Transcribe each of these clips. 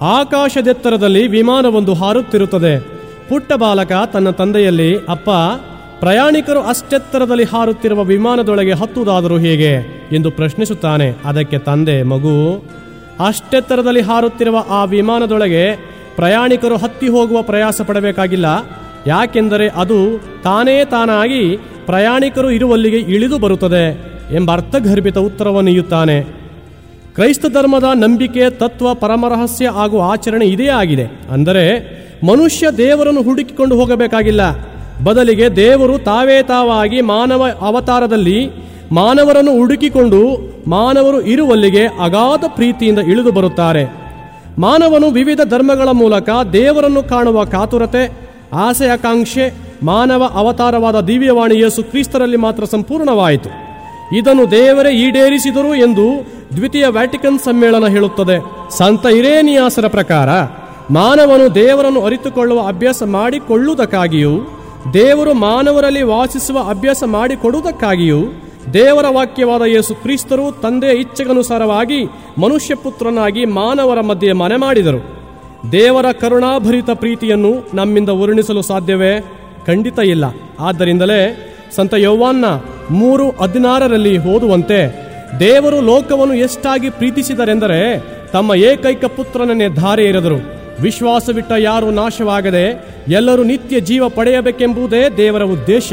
ಆಕಾಶದೆತ್ತರದಲ್ಲಿ ವಿಮಾನವೊಂದು ಹಾರುತ್ತಿರುತ್ತದೆ ಪುಟ್ಟ ಬಾಲಕ ತನ್ನ ತಂದೆಯಲ್ಲಿ ಅಪ್ಪ ಪ್ರಯಾಣಿಕರು ಅಷ್ಟೆತ್ತರದಲ್ಲಿ ಹಾರುತ್ತಿರುವ ವಿಮಾನದೊಳಗೆ ಹತ್ತುವುದಾದರೂ ಹೇಗೆ ಎಂದು ಪ್ರಶ್ನಿಸುತ್ತಾನೆ ಅದಕ್ಕೆ ತಂದೆ ಮಗು ಅಷ್ಟೆತ್ತರದಲ್ಲಿ ಹಾರುತ್ತಿರುವ ಆ ವಿಮಾನದೊಳಗೆ ಪ್ರಯಾಣಿಕರು ಹತ್ತಿ ಹೋಗುವ ಪ್ರಯಾಸ ಪಡಬೇಕಾಗಿಲ್ಲ ಯಾಕೆಂದರೆ ಅದು ತಾನೇ ತಾನಾಗಿ ಪ್ರಯಾಣಿಕರು ಇರುವಲ್ಲಿಗೆ ಇಳಿದು ಬರುತ್ತದೆ ಎಂಬ ಅರ್ಥಗರ್ಭಿತ ಉತ್ತರವನ್ನು ನೀಡುತ್ತಾನೆ ಕ್ರೈಸ್ತ ಧರ್ಮದ ನಂಬಿಕೆ ತತ್ವ ಪರಮರಹಸ್ಯ ಹಾಗೂ ಆಚರಣೆ ಇದೇ ಆಗಿದೆ ಅಂದರೆ ಮನುಷ್ಯ ದೇವರನ್ನು ಹುಡುಕಿಕೊಂಡು ಹೋಗಬೇಕಾಗಿಲ್ಲ ಬದಲಿಗೆ ದೇವರು ತಾವೇ ತಾವಾಗಿ ಮಾನವ ಅವತಾರದಲ್ಲಿ ಮಾನವರನ್ನು ಹುಡುಕಿಕೊಂಡು ಮಾನವರು ಇರುವಲ್ಲಿಗೆ ಅಗಾಧ ಪ್ರೀತಿಯಿಂದ ಇಳಿದು ಬರುತ್ತಾರೆ ಮಾನವನು ವಿವಿಧ ಧರ್ಮಗಳ ಮೂಲಕ ದೇವರನ್ನು ಕಾಣುವ ಕಾತುರತೆ ಆಸೆ ಆಕಾಂಕ್ಷೆ ಮಾನವ ಅವತಾರವಾದ ದಿವ್ಯವಾಣಿ ಯೇಸು ಕ್ರಿಸ್ತರಲ್ಲಿ ಮಾತ್ರ ಸಂಪೂರ್ಣವಾಯಿತು ಇದನ್ನು ದೇವರೇ ಈಡೇರಿಸಿದರು ಎಂದು ದ್ವಿತೀಯ ವ್ಯಾಟಿಕನ್ ಸಮ್ಮೇಳನ ಹೇಳುತ್ತದೆ ಸಂತ ಇರೇನಿಯಾಸರ ಪ್ರಕಾರ ಮಾನವನು ದೇವರನ್ನು ಅರಿತುಕೊಳ್ಳುವ ಅಭ್ಯಾಸ ಮಾಡಿಕೊಳ್ಳುವುದಕ್ಕಾಗಿಯೂ ದೇವರು ಮಾನವರಲ್ಲಿ ವಾಸಿಸುವ ಅಭ್ಯಾಸ ಮಾಡಿಕೊಡುವುದಕ್ಕಾಗಿಯೂ ದೇವರ ವಾಕ್ಯವಾದ ಯೇಸು ಕ್ರಿಸ್ತರು ತಂದೆಯ ಇಚ್ಛೆಗನುಸಾರವಾಗಿ ಮನುಷ್ಯ ಪುತ್ರನಾಗಿ ಮಾನವರ ಮಧ್ಯೆ ಮನೆ ಮಾಡಿದರು ದೇವರ ಕರುಣಾಭರಿತ ಪ್ರೀತಿಯನ್ನು ನಮ್ಮಿಂದ ವರ್ಣಿಸಲು ಸಾಧ್ಯವೇ ಖಂಡಿತ ಇಲ್ಲ ಆದ್ದರಿಂದಲೇ ಸಂತ ಯೌವಾನ್ನ ಮೂರು ಹದಿನಾರರಲ್ಲಿ ಓದುವಂತೆ ದೇವರು ಲೋಕವನ್ನು ಎಷ್ಟಾಗಿ ಪ್ರೀತಿಸಿದರೆಂದರೆ ತಮ್ಮ ಏಕೈಕ ಪುತ್ರನನ್ನೇ ಧಾರೆ ಎರೆದರು ವಿಶ್ವಾಸವಿಟ್ಟ ಯಾರು ನಾಶವಾಗದೆ ಎಲ್ಲರೂ ನಿತ್ಯ ಜೀವ ಪಡೆಯಬೇಕೆಂಬುದೇ ದೇವರ ಉದ್ದೇಶ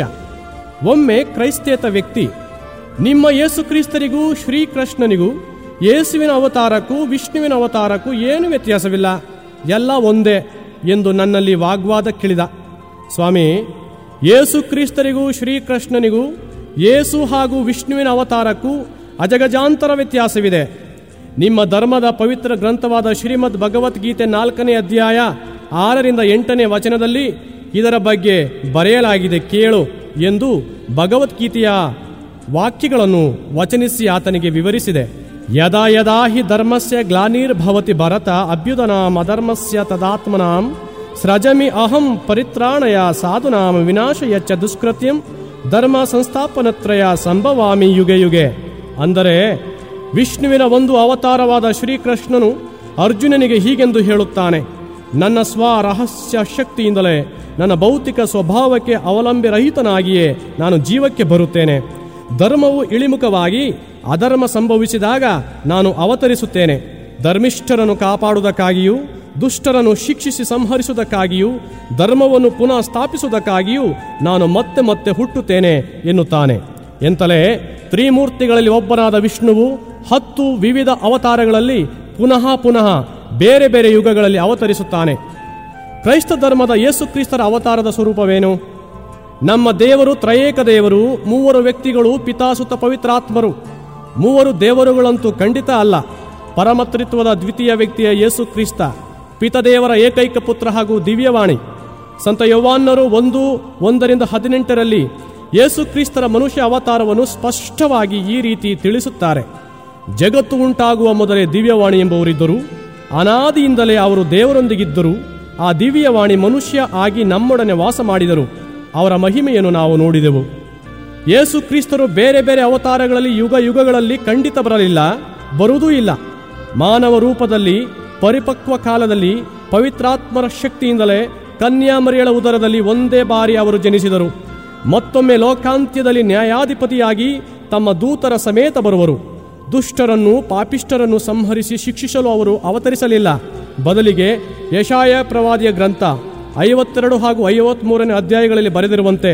ಒಮ್ಮೆ ಕ್ರೈಸ್ತೇತ ವ್ಯಕ್ತಿ ನಿಮ್ಮ ಯೇಸು ಕ್ರಿಸ್ತರಿಗೂ ಶ್ರೀಕೃಷ್ಣನಿಗೂ ಯೇಸುವಿನ ಅವತಾರಕ್ಕೂ ವಿಷ್ಣುವಿನ ಅವತಾರಕ್ಕೂ ಏನು ವ್ಯತ್ಯಾಸವಿಲ್ಲ ಎಲ್ಲ ಒಂದೇ ಎಂದು ನನ್ನಲ್ಲಿ ವಾಗ್ವಾದ ಕೇಳಿದ ಸ್ವಾಮಿ ಯೇಸು ಕ್ರಿಸ್ತರಿಗೂ ಶ್ರೀಕೃಷ್ಣನಿಗೂ ಯೇಸು ಹಾಗೂ ವಿಷ್ಣುವಿನ ಅವತಾರಕ್ಕೂ ಅಜಗಜಾಂತರ ವ್ಯತ್ಯಾಸವಿದೆ ನಿಮ್ಮ ಧರ್ಮದ ಪವಿತ್ರ ಗ್ರಂಥವಾದ ಶ್ರೀಮದ್ ಭಗವದ್ಗೀತೆ ನಾಲ್ಕನೇ ಅಧ್ಯಾಯ ಆರರಿಂದ ಎಂಟನೇ ವಚನದಲ್ಲಿ ಇದರ ಬಗ್ಗೆ ಬರೆಯಲಾಗಿದೆ ಕೇಳು ಎಂದು ಭಗವದ್ಗೀತೆಯ ವಾಕ್ಯಗಳನ್ನು ವಚನಿಸಿ ಆತನಿಗೆ ವಿವರಿಸಿದೆ ಯದಾ ಯದಾ ಹಿ ಧರ್ಮಸ್ಯ ಗ್ಲಾನಿರ್ಭವತಿ ಭರತ ಅಭ್ಯುದನಾಂ ಅಧರ್ಮಸ್ಯ ತದಾತ್ಮನಾಂ ಸೃಜಮಿ ಅಹಂ ಪರಿತ್ರಾಣಯ ಸಾಧುನಾಂ ವಿನಾಶಯಚ್ಚ ದುಷ್ಕೃತ್ಯಂ ಧರ್ಮ ಸಂಸ್ಥಾಪನತ್ರಯ ಸಂಭವಾಮಿ ಯುಗೆ ಯುಗೆ ಅಂದರೆ ವಿಷ್ಣುವಿನ ಒಂದು ಅವತಾರವಾದ ಶ್ರೀಕೃಷ್ಣನು ಅರ್ಜುನನಿಗೆ ಹೀಗೆಂದು ಹೇಳುತ್ತಾನೆ ನನ್ನ ಸ್ವ ರಹಸ್ಯ ಶಕ್ತಿಯಿಂದಲೇ ನನ್ನ ಭೌತಿಕ ಸ್ವಭಾವಕ್ಕೆ ಅವಲಂಬಿರಹಿತನಾಗಿಯೇ ನಾನು ಜೀವಕ್ಕೆ ಬರುತ್ತೇನೆ ಧರ್ಮವು ಇಳಿಮುಖವಾಗಿ ಅಧರ್ಮ ಸಂಭವಿಸಿದಾಗ ನಾನು ಅವತರಿಸುತ್ತೇನೆ ಧರ್ಮಿಷ್ಠರನ್ನು ಕಾಪಾಡುವುದಕ್ಕಾಗಿಯೂ ದುಷ್ಟರನ್ನು ಶಿಕ್ಷಿಸಿ ಸಂಹರಿಸುವುದಕ್ಕಾಗಿಯೂ ಧರ್ಮವನ್ನು ಪುನಃ ಸ್ಥಾಪಿಸುವುದಕ್ಕಾಗಿಯೂ ನಾನು ಮತ್ತೆ ಮತ್ತೆ ಹುಟ್ಟುತ್ತೇನೆ ಎನ್ನುತ್ತಾನೆ ಎಂತಲೇ ತ್ರಿಮೂರ್ತಿಗಳಲ್ಲಿ ಒಬ್ಬನಾದ ವಿಷ್ಣುವು ಹತ್ತು ವಿವಿಧ ಅವತಾರಗಳಲ್ಲಿ ಪುನಃ ಪುನಃ ಬೇರೆ ಬೇರೆ ಯುಗಗಳಲ್ಲಿ ಅವತರಿಸುತ್ತಾನೆ ಕ್ರೈಸ್ತ ಧರ್ಮದ ಯೇಸು ಕ್ರಿಸ್ತರ ಅವತಾರದ ಸ್ವರೂಪವೇನು ನಮ್ಮ ದೇವರು ತ್ರಯೇಕ ದೇವರು ಮೂವರು ವ್ಯಕ್ತಿಗಳು ಪಿತಾಸುತ ಪವಿತ್ರಾತ್ಮರು ಮೂವರು ದೇವರುಗಳಂತೂ ಖಂಡಿತ ಅಲ್ಲ ಪರಮತ್ರಿತ್ವದ ದ್ವಿತೀಯ ವ್ಯಕ್ತಿಯ ಯೇಸು ಕ್ರಿಸ್ತ ಪಿತದೇವರ ಏಕೈಕ ಪುತ್ರ ಹಾಗೂ ದಿವ್ಯವಾಣಿ ಸಂತ ಯೌವಾನ್ನರು ಒಂದು ಒಂದರಿಂದ ಹದಿನೆಂಟರಲ್ಲಿ ಯೇಸು ಕ್ರಿಸ್ತರ ಮನುಷ್ಯ ಅವತಾರವನ್ನು ಸ್ಪಷ್ಟವಾಗಿ ಈ ರೀತಿ ತಿಳಿಸುತ್ತಾರೆ ಜಗತ್ತು ಉಂಟಾಗುವ ಮೊದಲೇ ದಿವ್ಯವಾಣಿ ಎಂಬುವರಿದ್ದರು ಅನಾದಿಯಿಂದಲೇ ಅವರು ದೇವರೊಂದಿಗಿದ್ದರು ಆ ದಿವ್ಯವಾಣಿ ಮನುಷ್ಯ ಆಗಿ ನಮ್ಮೊಡನೆ ವಾಸ ಮಾಡಿದರು ಅವರ ಮಹಿಮೆಯನ್ನು ನಾವು ನೋಡಿದೆವು ಯೇಸು ಕ್ರಿಸ್ತರು ಬೇರೆ ಬೇರೆ ಅವತಾರಗಳಲ್ಲಿ ಯುಗ ಯುಗಗಳಲ್ಲಿ ಖಂಡಿತ ಬರಲಿಲ್ಲ ಬರುವುದೂ ಇಲ್ಲ ಮಾನವ ರೂಪದಲ್ಲಿ ಪರಿಪಕ್ವ ಕಾಲದಲ್ಲಿ ಪವಿತ್ರಾತ್ಮರ ಶಕ್ತಿಯಿಂದಲೇ ಕನ್ಯಾಮರಿಯಳ ಉದರದಲ್ಲಿ ಒಂದೇ ಬಾರಿ ಅವರು ಜನಿಸಿದರು ಮತ್ತೊಮ್ಮೆ ಲೋಕಾಂತ್ಯದಲ್ಲಿ ನ್ಯಾಯಾಧಿಪತಿಯಾಗಿ ತಮ್ಮ ದೂತರ ಸಮೇತ ಬರುವರು ದುಷ್ಟರನ್ನು ಪಾಪಿಷ್ಟರನ್ನು ಸಂಹರಿಸಿ ಶಿಕ್ಷಿಸಲು ಅವರು ಅವತರಿಸಲಿಲ್ಲ ಬದಲಿಗೆ ಯಶಾಯ ಪ್ರವಾದಿಯ ಗ್ರಂಥ ಐವತ್ತೆರಡು ಹಾಗೂ ಐವತ್ಮೂರನೇ ಅಧ್ಯಾಯಗಳಲ್ಲಿ ಬರೆದಿರುವಂತೆ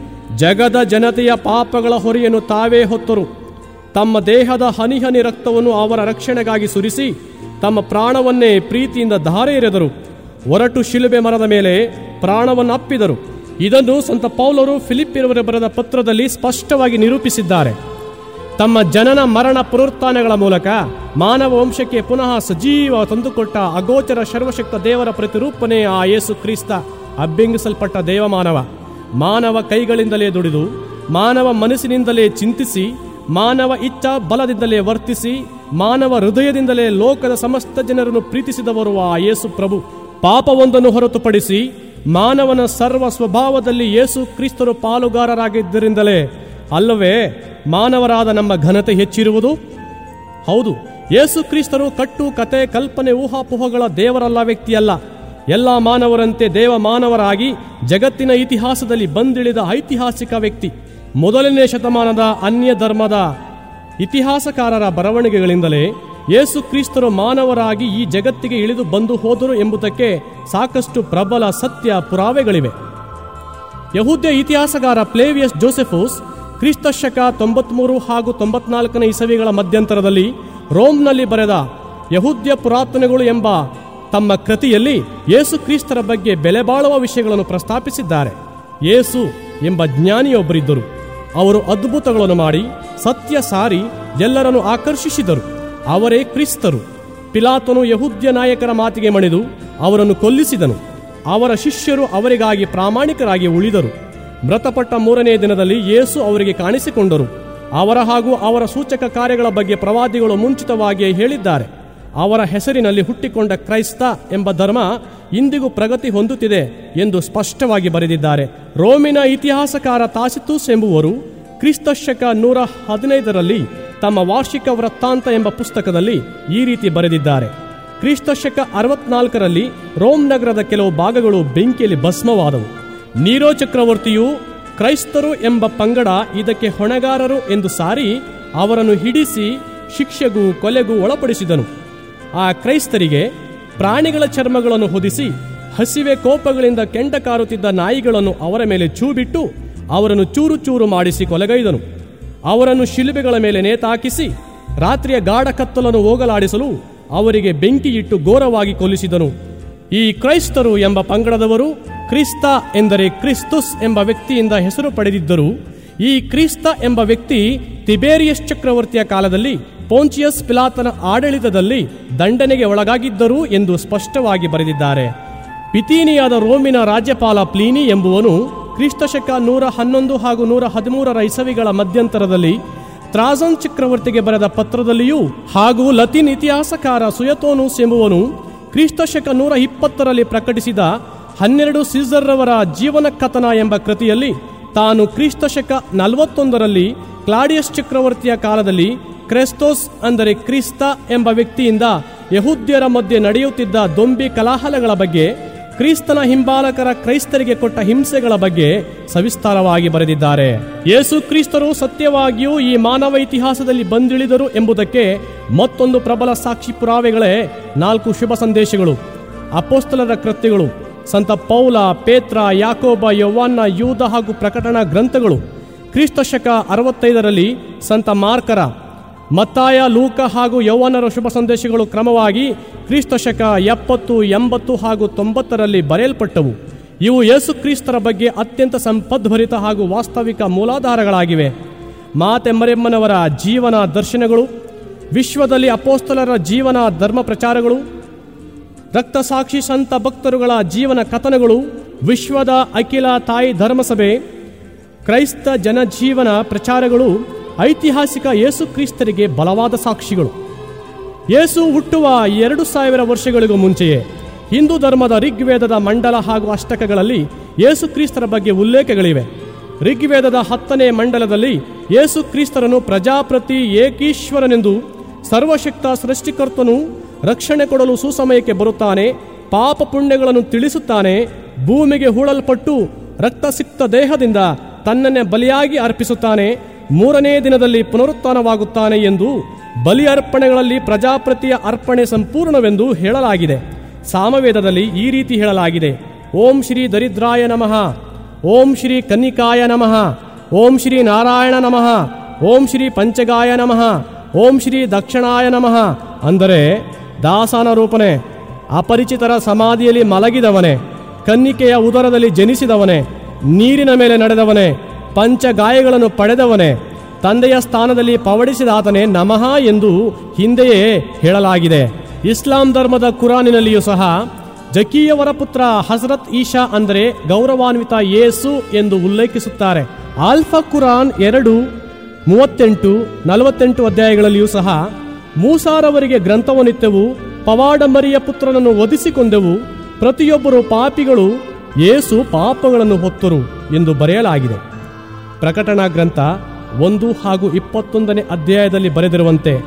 ಜಗದ ಜನತೆಯ ಪಾಪಗಳ ಹೊರೆಯನ್ನು ತಾವೇ ಹೊತ್ತರು ತಮ್ಮ ದೇಹದ ಹನಿ ಹನಿ ರಕ್ತವನ್ನು ಅವರ ರಕ್ಷಣೆಗಾಗಿ ಸುರಿಸಿ ತಮ್ಮ ಪ್ರಾಣವನ್ನೇ ಪ್ರೀತಿಯಿಂದ ಧಾರೆ ಎರೆದರು ಒರಟು ಶಿಲುಬೆ ಮರದ ಮೇಲೆ ಪ್ರಾಣವನ್ನು ಅಪ್ಪಿದರು ಇದನ್ನು ಸಂತ ಪೌಲರು ಫಿಲಿಪ್ಪಿರವರ ಬರೆದ ಪತ್ರದಲ್ಲಿ ಸ್ಪಷ್ಟವಾಗಿ ನಿರೂಪಿಸಿದ್ದಾರೆ ತಮ್ಮ ಜನನ ಮರಣ ಪುನರುತ್ಥಾನಗಳ ಮೂಲಕ ಮಾನವ ವಂಶಕ್ಕೆ ಪುನಃ ಸಜೀವ ತಂದುಕೊಟ್ಟ ಅಗೋಚರ ಸರ್ವಶಕ್ತ ದೇವರ ಪ್ರತಿರೂಪನೇ ಆ ಯೇಸು ಕ್ರಿಸ್ತ ಅಭ್ಯಂಗಿಸಲ್ಪಟ್ಟ ದೇವಮಾನವ ಮಾನವ ಕೈಗಳಿಂದಲೇ ದುಡಿದು ಮಾನವ ಮನಸ್ಸಿನಿಂದಲೇ ಚಿಂತಿಸಿ ಮಾನವ ಇಚ್ಛಾ ಬಲದಿಂದಲೇ ವರ್ತಿಸಿ ಮಾನವ ಹೃದಯದಿಂದಲೇ ಲೋಕದ ಸಮಸ್ತ ಜನರನ್ನು ಪ್ರೀತಿಸಿದವರು ಆ ಯೇಸು ಪ್ರಭು ಪಾಪವೊಂದನ್ನು ಹೊರತುಪಡಿಸಿ ಮಾನವನ ಸರ್ವ ಸ್ವಭಾವದಲ್ಲಿ ಯೇಸು ಕ್ರಿಸ್ತರು ಪಾಲುಗಾರರಾಗಿದ್ದರಿಂದಲೇ ಅಲ್ಲವೇ ಮಾನವರಾದ ನಮ್ಮ ಘನತೆ ಹೆಚ್ಚಿರುವುದು ಹೌದು ಯೇಸು ಕ್ರಿಸ್ತರು ಕಟ್ಟು ಕತೆ ಕಲ್ಪನೆ ಊಹಾಪೋಹಗಳ ದೇವರಲ್ಲ ವ್ಯಕ್ತಿಯಲ್ಲ ಎಲ್ಲ ಮಾನವರಂತೆ ದೇವ ಮಾನವರಾಗಿ ಜಗತ್ತಿನ ಇತಿಹಾಸದಲ್ಲಿ ಬಂದಿಳಿದ ಐತಿಹಾಸಿಕ ವ್ಯಕ್ತಿ ಮೊದಲನೇ ಶತಮಾನದ ಅನ್ಯ ಧರ್ಮದ ಇತಿಹಾಸಕಾರರ ಬರವಣಿಗೆಗಳಿಂದಲೇ ಯೇಸು ಕ್ರಿಸ್ತರು ಮಾನವರಾಗಿ ಈ ಜಗತ್ತಿಗೆ ಇಳಿದು ಬಂದು ಹೋದರು ಎಂಬುದಕ್ಕೆ ಸಾಕಷ್ಟು ಪ್ರಬಲ ಸತ್ಯ ಪುರಾವೆಗಳಿವೆ ಯಹೂದ್ಯ ಇತಿಹಾಸಗಾರ ಪ್ಲೇವಿಯಸ್ ಜೋಸೆಫೋಸ್ ಕ್ರಿಸ್ತ ಶಕ ತೊಂಬತ್ಮೂರು ಹಾಗೂ ತೊಂಬತ್ನಾಲ್ಕನೇ ಇಸವಿಗಳ ಮಧ್ಯಂತರದಲ್ಲಿ ರೋಮ್ನಲ್ಲಿ ಬರೆದ ಯಹೂದ್ಯ ಪುರಾತನಗಳು ಎಂಬ ತಮ್ಮ ಕೃತಿಯಲ್ಲಿ ಯೇಸು ಕ್ರಿಸ್ತರ ಬಗ್ಗೆ ಬೆಲೆಬಾಳುವ ವಿಷಯಗಳನ್ನು ಪ್ರಸ್ತಾಪಿಸಿದ್ದಾರೆ ಯೇಸು ಎಂಬ ಜ್ಞಾನಿಯೊಬ್ಬರಿದ್ದರು ಅವರು ಅದ್ಭುತಗಳನ್ನು ಮಾಡಿ ಸತ್ಯ ಸಾರಿ ಎಲ್ಲರನ್ನು ಆಕರ್ಷಿಸಿದರು ಅವರೇ ಕ್ರಿಸ್ತರು ಪಿಲಾತನು ಯಹೂದ್ಯ ನಾಯಕರ ಮಾತಿಗೆ ಮಣಿದು ಅವರನ್ನು ಕೊಲ್ಲಿಸಿದನು ಅವರ ಶಿಷ್ಯರು ಅವರಿಗಾಗಿ ಪ್ರಾಮಾಣಿಕರಾಗಿ ಉಳಿದರು ಮೃತಪಟ್ಟ ಮೂರನೇ ದಿನದಲ್ಲಿ ಯೇಸು ಅವರಿಗೆ ಕಾಣಿಸಿಕೊಂಡರು ಅವರ ಹಾಗೂ ಅವರ ಸೂಚಕ ಕಾರ್ಯಗಳ ಬಗ್ಗೆ ಪ್ರವಾದಿಗಳು ಮುಂಚಿತವಾಗಿಯೇ ಹೇಳಿದ್ದಾರೆ ಅವರ ಹೆಸರಿನಲ್ಲಿ ಹುಟ್ಟಿಕೊಂಡ ಕ್ರೈಸ್ತ ಎಂಬ ಧರ್ಮ ಇಂದಿಗೂ ಪ್ರಗತಿ ಹೊಂದುತ್ತಿದೆ ಎಂದು ಸ್ಪಷ್ಟವಾಗಿ ಬರೆದಿದ್ದಾರೆ ರೋಮಿನ ಇತಿಹಾಸಕಾರ ತಾಸಿತೂಸ್ ಎಂಬುವರು ಕ್ರಿಸ್ತ ಶಕ ನೂರ ಹದಿನೈದರಲ್ಲಿ ತಮ್ಮ ವಾರ್ಷಿಕ ವೃತ್ತಾಂತ ಎಂಬ ಪುಸ್ತಕದಲ್ಲಿ ಈ ರೀತಿ ಬರೆದಿದ್ದಾರೆ ಕ್ರಿಸ್ತ ಶಕ ಅರವತ್ನಾಲ್ಕರಲ್ಲಿ ರೋಮ್ ನಗರದ ಕೆಲವು ಭಾಗಗಳು ಬೆಂಕಿಯಲ್ಲಿ ಭಸ್ಮವಾದವು ನೀರೋ ಚಕ್ರವರ್ತಿಯು ಕ್ರೈಸ್ತರು ಎಂಬ ಪಂಗಡ ಇದಕ್ಕೆ ಹೊಣೆಗಾರರು ಎಂದು ಸಾರಿ ಅವರನ್ನು ಹಿಡಿಸಿ ಶಿಕ್ಷೆಗೂ ಕೊಲೆಗೂ ಒಳಪಡಿಸಿದನು ಆ ಕ್ರೈಸ್ತರಿಗೆ ಪ್ರಾಣಿಗಳ ಚರ್ಮಗಳನ್ನು ಹೊದಿಸಿ ಹಸಿವೆ ಕೋಪಗಳಿಂದ ಕೆಂಡ ಕಾರುತ್ತಿದ್ದ ನಾಯಿಗಳನ್ನು ಅವರ ಮೇಲೆ ಚೂಬಿಟ್ಟು ಅವರನ್ನು ಚೂರು ಚೂರು ಮಾಡಿಸಿ ಕೊಲೆಗೈದನು ಅವರನ್ನು ಶಿಲುಬೆಗಳ ಮೇಲೆ ನೇತಾಕಿಸಿ ರಾತ್ರಿಯ ಗಾಢ ಕತ್ತಲನ್ನು ಹೋಗಲಾಡಿಸಲು ಅವರಿಗೆ ಬೆಂಕಿ ಇಟ್ಟು ಘೋರವಾಗಿ ಕೊಲ್ಲಿಸಿದನು ಈ ಕ್ರೈಸ್ತರು ಎಂಬ ಪಂಗಡದವರು ಕ್ರಿಸ್ತ ಎಂದರೆ ಕ್ರಿಸ್ತುಸ್ ಎಂಬ ವ್ಯಕ್ತಿಯಿಂದ ಹೆಸರು ಪಡೆದಿದ್ದರು ಈ ಕ್ರಿಸ್ತ ಎಂಬ ವ್ಯಕ್ತಿ ತಿಬೇರಿಯಸ್ ಚಕ್ರವರ್ತಿಯ ಕಾಲದಲ್ಲಿ ಪೋಂಚಿಯಸ್ ಪಿಲಾತನ ಆಡಳಿತದಲ್ಲಿ ದಂಡನೆಗೆ ಒಳಗಾಗಿದ್ದರು ಎಂದು ಸ್ಪಷ್ಟವಾಗಿ ಬರೆದಿದ್ದಾರೆ ಪಿತೀನಿಯಾದ ರೋಮಿನ ರಾಜ್ಯಪಾಲ ಪ್ಲೀನಿ ಎಂಬುವನು ಕ್ರಿಸ್ತಶಕ ನೂರ ಹನ್ನೊಂದು ಹಾಗೂ ನೂರ ಹದಿಮೂರರ ಇಸವಿಗಳ ಮಧ್ಯಂತರದಲ್ಲಿ ತ್ರಾಜನ್ ಚಕ್ರವರ್ತಿಗೆ ಬರೆದ ಪತ್ರದಲ್ಲಿಯೂ ಹಾಗೂ ಲತೀನ್ ಇತಿಹಾಸಕಾರ ಸುಯತೋನುಸ್ ಎಂಬುವನು ಕ್ರಿಸ್ತಶಕ ನೂರ ಇಪ್ಪತ್ತರಲ್ಲಿ ಪ್ರಕಟಿಸಿದ ಹನ್ನೆರಡು ಸೀಸರ್ರವರ ಜೀವನ ಕಥನ ಎಂಬ ಕೃತಿಯಲ್ಲಿ ತಾನು ಕ್ರಿಸ್ತಶಕ ನಲವತ್ತೊಂದರಲ್ಲಿ ಕ್ಲಾಡಿಯಸ್ ಚಕ್ರವರ್ತಿಯ ಕಾಲದಲ್ಲಿ ಕ್ರೆಸ್ತೋಸ್ ಅಂದರೆ ಕ್ರಿಸ್ತ ಎಂಬ ವ್ಯಕ್ತಿಯಿಂದ ಯಹೂದ್ಯರ ಮಧ್ಯೆ ನಡೆಯುತ್ತಿದ್ದ ದೊಂಬಿ ಕಲಾಹಲಗಳ ಬಗ್ಗೆ ಕ್ರಿಸ್ತನ ಹಿಂಬಾಲಕರ ಕ್ರೈಸ್ತರಿಗೆ ಕೊಟ್ಟ ಹಿಂಸೆಗಳ ಬಗ್ಗೆ ಸವಿಸ್ತಾರವಾಗಿ ಬರೆದಿದ್ದಾರೆ ಯೇಸು ಕ್ರಿಸ್ತರು ಸತ್ಯವಾಗಿಯೂ ಈ ಮಾನವ ಇತಿಹಾಸದಲ್ಲಿ ಬಂದಿಳಿದರು ಎಂಬುದಕ್ಕೆ ಮತ್ತೊಂದು ಪ್ರಬಲ ಸಾಕ್ಷಿ ಪುರಾವೆಗಳೇ ನಾಲ್ಕು ಶುಭ ಸಂದೇಶಗಳು ಅಪೋಸ್ತಲರ ಕೃತ್ಯಗಳು ಸಂತ ಪೌಲ ಪೇತ್ರ ಯಾಕೋಬ ಯೌವಾನ್ನ ಯೂದ ಹಾಗೂ ಪ್ರಕಟಣಾ ಗ್ರಂಥಗಳು ಕ್ರಿಸ್ತ ಶಕ ಅರವತ್ತೈದರಲ್ಲಿ ಸಂತ ಮಾರ್ಕರ ಮತ್ತಾಯ ಲೂಕ ಹಾಗೂ ಯೌವನರ ಶುಭ ಸಂದೇಶಗಳು ಕ್ರಮವಾಗಿ ಕ್ರಿಸ್ತ ಶಕ ಎಪ್ಪತ್ತು ಎಂಬತ್ತು ಹಾಗೂ ತೊಂಬತ್ತರಲ್ಲಿ ಬರೆಯಲ್ಪಟ್ಟವು ಇವು ಯೇಸು ಕ್ರಿಸ್ತರ ಬಗ್ಗೆ ಅತ್ಯಂತ ಸಂಪದ್ಭರಿತ ಹಾಗೂ ವಾಸ್ತವಿಕ ಮೂಲಾಧಾರಗಳಾಗಿವೆ ಮಾತೆಮ್ಮರೆಮ್ಮನವರ ಜೀವನ ದರ್ಶನಗಳು ವಿಶ್ವದಲ್ಲಿ ಅಪೋಸ್ತಲರ ಜೀವನ ಧರ್ಮ ಪ್ರಚಾರಗಳು ರಕ್ತಸಾಕ್ಷಿ ಸಂತ ಭಕ್ತರುಗಳ ಜೀವನ ಕಥನಗಳು ವಿಶ್ವದ ಅಖಿಲ ತಾಯಿ ಧರ್ಮಸಭೆ ಕ್ರೈಸ್ತ ಜನಜೀವನ ಪ್ರಚಾರಗಳು ಐತಿಹಾಸಿಕ ಯೇಸು ಕ್ರಿಸ್ತರಿಗೆ ಬಲವಾದ ಸಾಕ್ಷಿಗಳು ಯೇಸು ಹುಟ್ಟುವ ಎರಡು ಸಾವಿರ ವರ್ಷಗಳಿಗೂ ಮುಂಚೆಯೇ ಹಿಂದೂ ಧರ್ಮದ ಋಗ್ವೇದದ ಮಂಡಲ ಹಾಗೂ ಅಷ್ಟಕಗಳಲ್ಲಿ ಯೇಸು ಕ್ರಿಸ್ತರ ಬಗ್ಗೆ ಉಲ್ಲೇಖಗಳಿವೆ ಋಗ್ವೇದದ ಹತ್ತನೇ ಮಂಡಲದಲ್ಲಿ ಯೇಸು ಕ್ರಿಸ್ತರನ್ನು ಪ್ರಜಾಪ್ರತಿ ಏಕೀಶ್ವರನೆಂದು ಸರ್ವಶಕ್ತ ಸೃಷ್ಟಿಕರ್ತನು ರಕ್ಷಣೆ ಕೊಡಲು ಸುಸಮಯಕ್ಕೆ ಬರುತ್ತಾನೆ ಪಾಪ ಪುಣ್ಯಗಳನ್ನು ತಿಳಿಸುತ್ತಾನೆ ಭೂಮಿಗೆ ಹೂಳಲ್ಪಟ್ಟು ರಕ್ತಸಿಕ್ತ ದೇಹದಿಂದ ತನ್ನನ್ನೇ ಬಲಿಯಾಗಿ ಅರ್ಪಿಸುತ್ತಾನೆ ಮೂರನೇ ದಿನದಲ್ಲಿ ಪುನರುತ್ಥಾನವಾಗುತ್ತಾನೆ ಎಂದು ಬಲಿ ಅರ್ಪಣೆಗಳಲ್ಲಿ ಪ್ರಜಾಪ್ರತಿಯ ಅರ್ಪಣೆ ಸಂಪೂರ್ಣವೆಂದು ಹೇಳಲಾಗಿದೆ ಸಾಮವೇದದಲ್ಲಿ ಈ ರೀತಿ ಹೇಳಲಾಗಿದೆ ಓಂ ಶ್ರೀ ದರಿದ್ರಾಯ ನಮಃ ಓಂ ಶ್ರೀ ಕನ್ನಿಕಾಯ ನಮಃ ಓಂ ಶ್ರೀ ನಾರಾಯಣ ನಮಃ ಓಂ ಶ್ರೀ ಪಂಚಗಾಯ ನಮಃ ಓಂ ಶ್ರೀ ದಕ್ಷಿಣಾಯ ನಮಃ ಅಂದರೆ ದಾಸನ ರೂಪನೆ ಅಪರಿಚಿತರ ಸಮಾಧಿಯಲ್ಲಿ ಮಲಗಿದವನೇ ಕನ್ನಿಕೆಯ ಉದರದಲ್ಲಿ ಜನಿಸಿದವನೇ ನೀರಿನ ಮೇಲೆ ನಡೆದವನೇ ಪಂಚಗಾಯಗಳನ್ನು ಪಡೆದವನೇ ತಂದೆಯ ಸ್ಥಾನದಲ್ಲಿ ಪವಡಿಸಿದಾತನೇ ನಮಃ ಎಂದು ಹಿಂದೆಯೇ ಹೇಳಲಾಗಿದೆ ಇಸ್ಲಾಂ ಧರ್ಮದ ಕುರಾನಿನಲ್ಲಿಯೂ ಸಹ ಜಕೀಯವರ ಪುತ್ರ ಹಜರತ್ ಈಶಾ ಅಂದರೆ ಗೌರವಾನ್ವಿತ ಯೇಸು ಎಂದು ಉಲ್ಲೇಖಿಸುತ್ತಾರೆ ಆಲ್ಫಾ ಕುರಾನ್ ಎರಡು ಮೂವತ್ತೆಂಟು ನಲವತ್ತೆಂಟು ಅಧ್ಯಾಯಗಳಲ್ಲಿಯೂ ಸಹ ಮೂಸಾರವರಿಗೆ ಗ್ರಂಥವನ್ನಿತ್ತೆವು ಪವಾಡಮರಿಯ ಪುತ್ರನನ್ನು ವಧಿಸಿಕೊಂಡೆವು ಪ್ರತಿಯೊಬ್ಬರು ಪಾಪಿಗಳು ಯೇಸು ಪಾಪಗಳನ್ನು ಹೊತ್ತರು ಎಂದು ಬರೆಯಲಾಗಿದೆ ಪ್ರಕಟಣಾ ಗ್ರಂಥ ಒಂದು ಹಾಗೂ ಇಪ್ಪತ್ತೊಂದನೇ ಅಧ್ಯಾಯದಲ್ಲಿ ಬರೆದಿರುವಂತೆ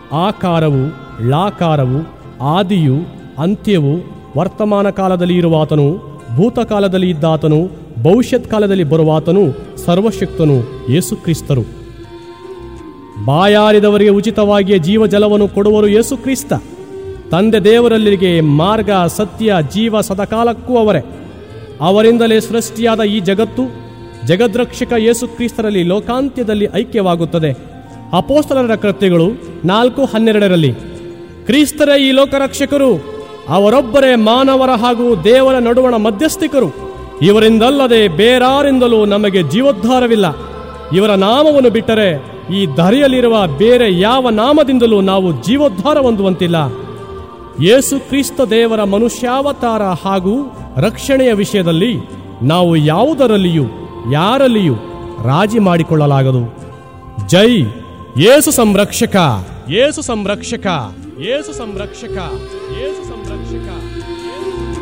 ಆಕಾರವು ಳಾಕಾರವು ಆದಿಯು ಅಂತ್ಯವು ವರ್ತಮಾನ ಕಾಲದಲ್ಲಿ ಇರುವಾತನು ಭೂತಕಾಲದಲ್ಲಿ ಇದ್ದಾತನು ಭವಿಷ್ಯತ್ ಕಾಲದಲ್ಲಿ ಬರುವಾತನು ಸರ್ವಶಕ್ತನು ಯೇಸುಕ್ರಿಸ್ತರು ಬಾಯಾರಿದವರಿಗೆ ಉಚಿತವಾಗಿಯೇ ಜೀವಜಲವನ್ನು ಕೊಡುವರು ಯೇಸುಕ್ರಿಸ್ತ ತಂದೆ ದೇವರಲ್ಲಿಗೆ ಮಾರ್ಗ ಸತ್ಯ ಜೀವ ಸದಾಕಾಲಕ್ಕೂ ಅವರೇ ಅವರಿಂದಲೇ ಸೃಷ್ಟಿಯಾದ ಈ ಜಗತ್ತು ಜಗದ್ರಕ್ಷಕ ಯೇಸುಕ್ರಿಸ್ತರಲ್ಲಿ ಲೋಕಾಂತ್ಯದಲ್ಲಿ ಐಕ್ಯವಾಗುತ್ತದೆ ಅಪೋಸ್ತಲರ ಕೃತ್ಯಗಳು ನಾಲ್ಕು ಹನ್ನೆರಡರಲ್ಲಿ ಕ್ರಿಸ್ತರೇ ಈ ಲೋಕರಕ್ಷಕರು ಅವರೊಬ್ಬರೇ ಮಾನವರ ಹಾಗೂ ದೇವರ ನಡುವಣ ಮಧ್ಯಸ್ಥಿಕರು ಇವರಿಂದಲ್ಲದೆ ಬೇರಾರಿಂದಲೂ ನಮಗೆ ಜೀವೋದ್ಧಾರವಿಲ್ಲ ಇವರ ನಾಮವನ್ನು ಬಿಟ್ಟರೆ ಈ ಧರೆಯಲ್ಲಿರುವ ಬೇರೆ ಯಾವ ನಾಮದಿಂದಲೂ ನಾವು ಜೀವೋದ್ಧಾರ ಹೊಂದುವಂತಿಲ್ಲ ಯೇಸು ಕ್ರಿಸ್ತ ದೇವರ ಮನುಷ್ಯಾವತಾರ ಹಾಗೂ ರಕ್ಷಣೆಯ ವಿಷಯದಲ್ಲಿ ನಾವು ಯಾವುದರಲ್ಲಿಯೂ ಯಾರಲ್ಲಿಯೂ ರಾಜಿ ಮಾಡಿಕೊಳ್ಳಲಾಗದು ಜೈ ಯೇಸು ಸಂರಕ್ಷಕ ಯೇಸು ಸಂರಕ್ಷಕ ಯೇಸು ಸಂರಕ್ಷಕ ಯೇಸು ಸಂರಕ್ಷಕ ಯೇಸು